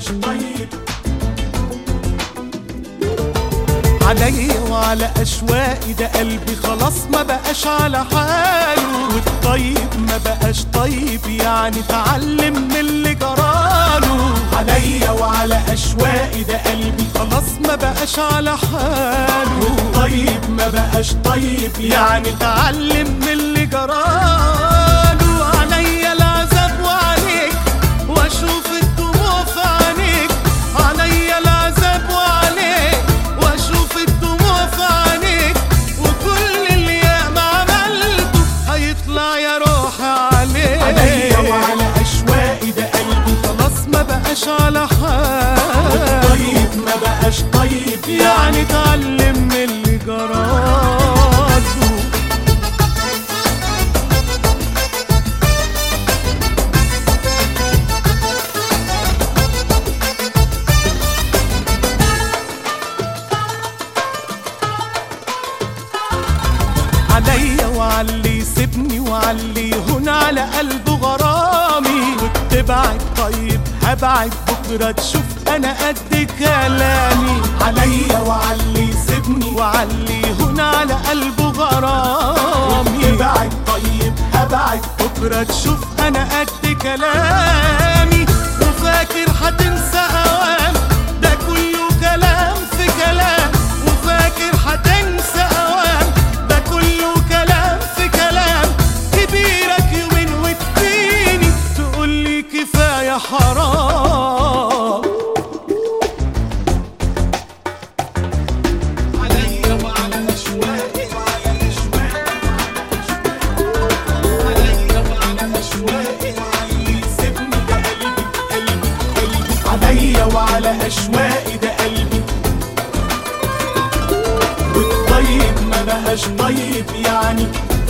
بقاش طيب عليا وعلى اشواقي ده قلبي خلاص ما بقاش على حاله والطيب ما بقاش طيب يعني اتعلم من اللي جراله عليا وعلى اشواقي ده قلبي خلاص ما بقاش على حاله طيب ما بقاش طيب يعني اتعلم من اللي جراله عليا العذاب وعليك واشوف الدموع في عينيك عليا العذاب وعليك واشوف الدموع في عينيك وكل اللي ياما عملته هيطلع يا روحي عليك عليا وعلى اشواقي ده قلبي خلاص ما بقاش على حال طيب ما بقاش طيب يعني اتعلم من اللي جراله عليا وعلي يسيبني وعلي يهون على قلبه غرامي وتبعد طيب هبعد بكره تشوف انا قد كلامي عليا وعلي يسيبني وعلي يهون على قلبه غرامي ابعد طيب هبعد بكره تشوف انا قد كلامي وفاكر هتنسى اوام ده كله كلام في كلام وفاكر هتنسى اوام ده كله كلام في كلام كبيرك يومين وتديني تقولي كفايه حرام عليا وعلى اشواقي وعلى اشواقي عليا وعلى اشواقي وعلي يسيبني ده قلبي قلبي قلبي عليا وعلى اشواقي ده قلبي والطيب ما بقاش طيب يعني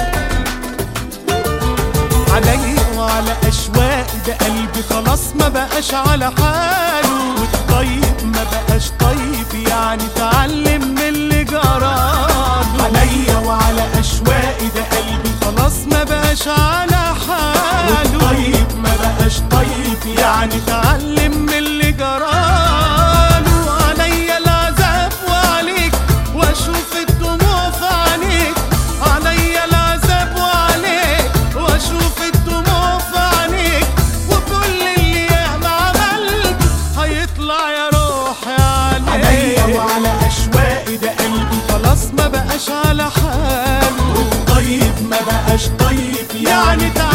عليا وعلى اشواقي ده قلبي خلاص ما بقاش على حاله والطيب ما بقاش طيب يعني اتعلم من اللي جراله عليا وعلى اشواقي ده قلبي خلاص ما بقاش على حاله طيب ما بقاش طيب يعني اتعلم من اللي جراله عليا العذاب وعليك واشوف الدموع في عينيك عليا العذاب وعليك واشوف الدموع في عينيك وكل اللي ياما عملته هيطلع يا روحي عليا عليك وعلى اشواقي ده قلبي خلاص ما بقاش على حاله طيب ما بقاش طيب يعني تعالى